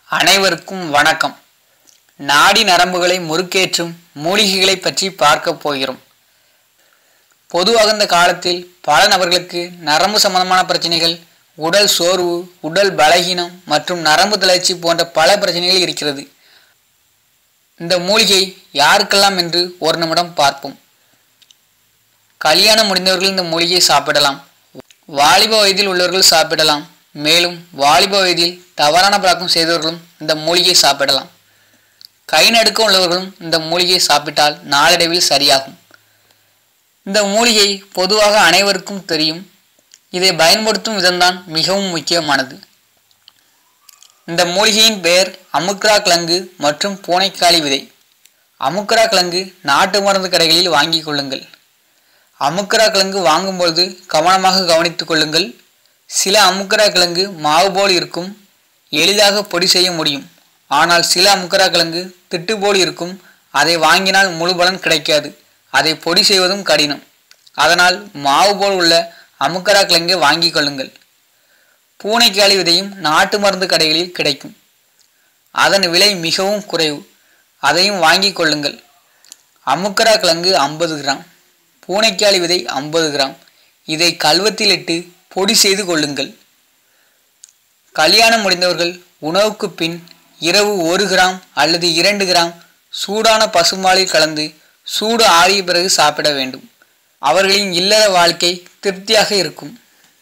அனைவருக்கும் வணக்கம் நாடி நரம்புகளை முறுக்கேற்றும் மூலிகைகளை பற்றி பார்க்க போகிறோம் பொதுவாக இந்த காலத்தில் பல நபர்களுக்கு நரம்பு சம்பந்தமான பிரச்சனைகள் உடல் சோர்வு உடல் பலகீனம் மற்றும் நரம்பு தளர்ச்சி போன்ற பல பிரச்சனைகள் இருக்கிறது இந்த மூலிகை யாருக்கெல்லாம் என்று ஒரு நிமிடம் பார்ப்போம் கல்யாணம் முடிந்தவர்கள் இந்த மூலிகையை சாப்பிடலாம் வாலிப வயதில் உள்ளவர்கள் சாப்பிடலாம் மேலும் வாலிப வயதில் தவறான பழக்கம் செய்தவர்களும் இந்த மூலிகையை சாப்பிடலாம் கை நடுக்கம் உள்ளவர்களும் இந்த மூலிகையை சாப்பிட்டால் நாளடைவில் சரியாகும் இந்த மூலிகை பொதுவாக அனைவருக்கும் தெரியும் இதை பயன்படுத்தும் விதம்தான் மிகவும் முக்கியமானது இந்த மூலிகையின் பெயர் அமுக்ரா கிழங்கு மற்றும் பூனைக்காளி விதை அமுக்ரா கிழங்கு நாட்டு மருந்து கடைகளில் வாங்கிக் கொள்ளுங்கள் அமுக்கரா கிழங்கு வாங்கும்பொழுது கவனமாக கவனித்துக் கொள்ளுங்கள் சில அமுக்கரா கிழங்கு மாவு போல் இருக்கும் எளிதாக பொடி செய்ய முடியும் ஆனால் சில அமுக்கரா கிழங்கு திட்டு போல் இருக்கும் அதை வாங்கினால் முழு பலன் கிடைக்காது அதை பொடி செய்வதும் கடினம் அதனால் மாவு போல் உள்ள அமுக்கரா கிழங்கை வாங்கிக் கொள்ளுங்கள் பூனைக்காளி விதையும் நாட்டு மருந்து கடைகளில் கிடைக்கும் அதன் விலை மிகவும் குறைவு அதையும் வாங்கிக் கொள்ளுங்கள் அமுக்கரா கிழங்கு ஐம்பது கிராம் பூனைக்காளி விதை ஐம்பது கிராம் இதை கல்வத்தில் இட்டு பொடி செய்து கொள்ளுங்கள் கல்யாணம் முடிந்தவர்கள் உணவுக்கு பின் இரவு ஒரு கிராம் அல்லது இரண்டு கிராம் சூடான பசும்பாலில் கலந்து சூடு ஆறிய பிறகு சாப்பிட வேண்டும் அவர்களின் இல்லற வாழ்க்கை திருப்தியாக இருக்கும்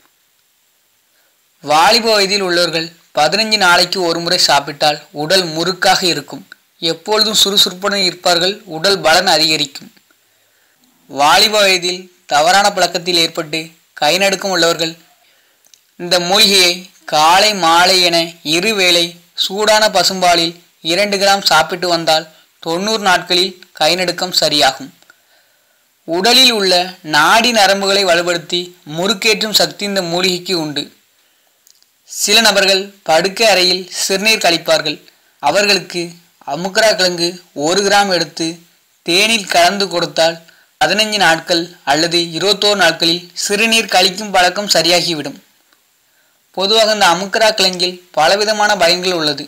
வாலிப வயதில் உள்ளவர்கள் பதினஞ்சு நாளைக்கு ஒரு முறை சாப்பிட்டால் உடல் முறுக்காக இருக்கும் எப்பொழுதும் சுறுசுறுப்புடன் இருப்பார்கள் உடல் பலன் அதிகரிக்கும் வாலிப வயதில் தவறான பழக்கத்தில் ஏற்பட்டு கை நடுக்கம் உள்ளவர்கள் இந்த மூலிகையை காலை மாலை என இருவேளை சூடான பசும்பாலில் இரண்டு கிராம் சாப்பிட்டு வந்தால் தொண்ணூறு நாட்களில் கை நடுக்கம் சரியாகும் உடலில் உள்ள நாடி நரம்புகளை வலுப்படுத்தி முறுக்கேற்றும் சக்தி இந்த மூலிகைக்கு உண்டு சில நபர்கள் படுக்கை அறையில் சிறுநீர் கழிப்பார்கள் அவர்களுக்கு அமுக்கரா கிழங்கு ஒரு கிராம் எடுத்து தேனில் கலந்து கொடுத்தால் பதினஞ்சு நாட்கள் அல்லது இருபத்தோரு நாட்களில் சிறுநீர் கழிக்கும் பழக்கம் சரியாகிவிடும் பொதுவாக இந்த அமுக்கரா கிழங்கில் பலவிதமான பயன்கள் உள்ளது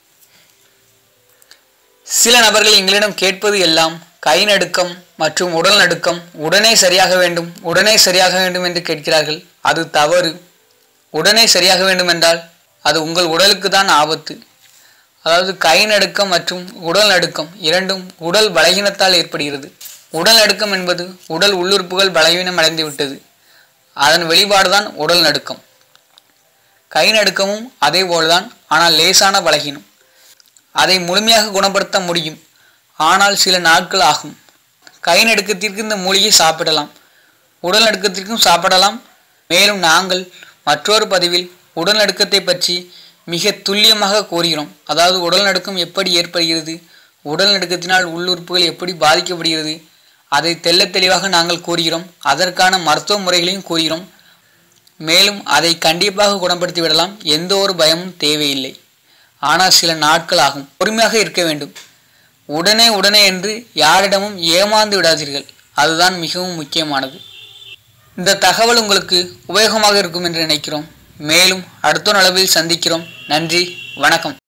சில நபர்கள் எங்களிடம் கேட்பது எல்லாம் கை நடுக்கம் மற்றும் உடல் நடுக்கம் உடனே சரியாக வேண்டும் உடனே சரியாக வேண்டும் என்று கேட்கிறார்கள் அது தவறு உடனே சரியாக வேண்டும் என்றால் அது உங்கள் உடலுக்கு தான் ஆபத்து அதாவது கை நடுக்கம் மற்றும் உடல் நடுக்கம் இரண்டும் உடல் பலகீனத்தால் ஏற்படுகிறது உடல் நடுக்கம் என்பது உடல் உள்ளுறுப்புகள் பலவீனம் அடைந்து விட்டது அதன் வெளிப்பாடுதான் உடல் நடுக்கம் கை நடுக்கமும் அதே போல்தான் ஆனால் லேசான பலகீனம் அதை முழுமையாக குணப்படுத்த முடியும் ஆனால் சில நாட்கள் ஆகும் கை நடுக்கத்திற்கு இந்த மூலிகை சாப்பிடலாம் உடல் நடுக்கத்திற்கும் சாப்பிடலாம் மேலும் நாங்கள் மற்றொரு பதிவில் உடல் நடுக்கத்தை பற்றி மிக துல்லியமாக கூறுகிறோம் அதாவது உடல் நடுக்கம் எப்படி ஏற்படுகிறது உடல் நடுக்கத்தினால் உள்ளுறுப்புகள் எப்படி பாதிக்கப்படுகிறது அதை தெள்ள தெளிவாக நாங்கள் கூறுகிறோம் அதற்கான மருத்துவ முறைகளையும் கூறுகிறோம் மேலும் அதை கண்டிப்பாக குணப்படுத்தி விடலாம் எந்த ஒரு பயமும் தேவையில்லை ஆனால் சில நாட்கள் ஆகும் பொறுமையாக இருக்க வேண்டும் உடனே உடனே என்று யாரிடமும் ஏமாந்து விடாதீர்கள் அதுதான் மிகவும் முக்கியமானது இந்த தகவல் உங்களுக்கு உபயோகமாக இருக்கும் என்று நினைக்கிறோம் மேலும் அடுத்த அளவில் சந்திக்கிறோம் நன்றி வணக்கம்